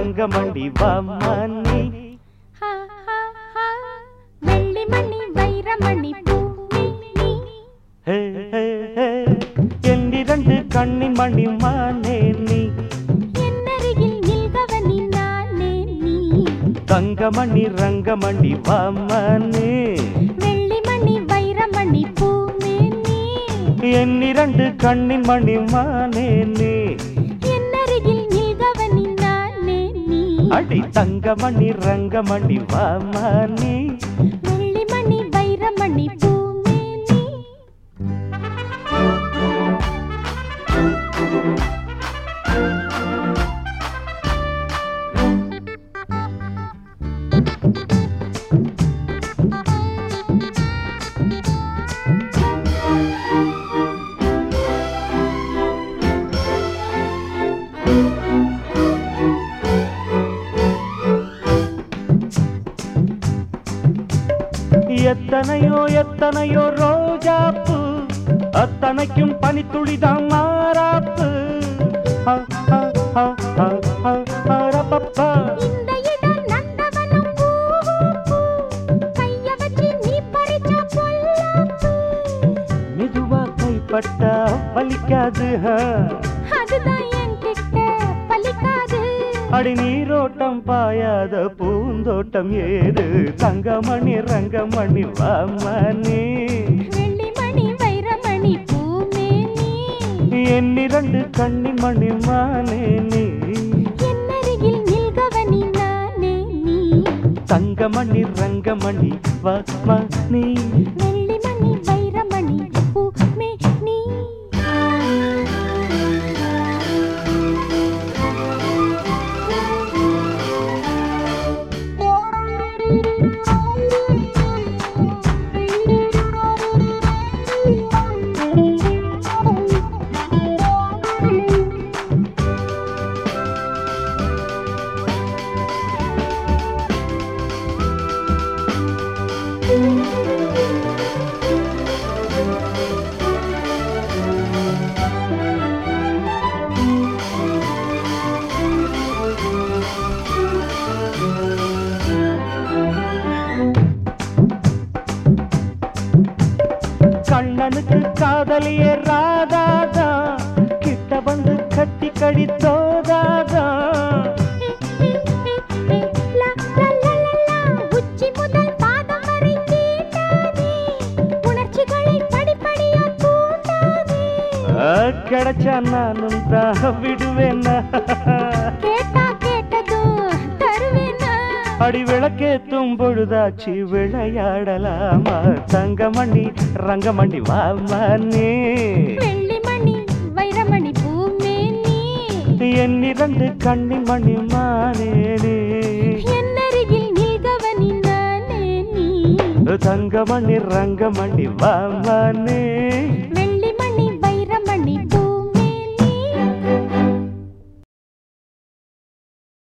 ரங்கமணி வாமானி ஹா, ஹா, ஹா. வெள்ளிமணி வைரமணி பூமி நீ ஹே, ஹே, ஹே. என்னிரண்டு கண்ணின் மணி மானே நீ என்னருகில் நில்கவனி நானே நீ தங்கமணி ரங்கமணி வாமானி வெள்ளிமணி வைரமணி பூமி நீ என்னிரண்டு கண்ணின் மணி மானே நீ என்னருகில் நில்கவனி நானே நீ அடி தங்கமணி ரங்கமணி வாமானி வெள்ளிமணி வைரமணி பூமி நீ எத்தனையோ எத்தனையோ ரோஜாப்பு அத்தனைக்கும் பனித்துளிதான் மாறாப்பு ஆ, ஆ, ஆ, ஆ, ஆ, ஆ, ரப்பப்பா. இந்த இடம் நந்தவனம் பூ, பூ. கைய வச்சு நீ பறிச்ச பொல்லாப்பு. மெதுவா கைப்பட்டா வலிக்காது ஆ. அதுதான் என்கிட்ட பலிக்காது. அடி நீரோட்டம் பாயாத பூந்தோட்டம் ஏது தங்கமணி ரங்கமணி வாமணி வெள்ளிமணி வைரமணி பூமேனி. என்னிரண்டு கண்ணி மணி மானே நீ என்னருகில் நில்கவனி நானே நீ. தங்கமணி ரங்கமணி வாமணி வெள்ளிமணி வைரமணி பூமேனி. கண்ணனுக்கு காதலிய ராதாதா கிட்ட வந்து கட்டி கடித்தோதாதா லா, லா, லா, லா, லா. உச்சி முதல் பாதம் வரை தீண்டாதே. உணர்ச்சிகளை படிப்படியா தூண்டாதே. கிடைச்சா நானும் தான் விடுவேன்னா கேட்டா கேட்டதும் தருவேனா? அடி விளக்கேத்தும் பொழுதாச்சு விளையாடலாமா தங்கமணி ரங்கமணி வாமனி வெள்ளிமணி வைரமணி பூமேனி. என்னிரண்டு கண்ணின் மணி மானேனே என்னருகில் நில்கவனி நானே நீ தங்கமணி ரங்கமணி வாமனே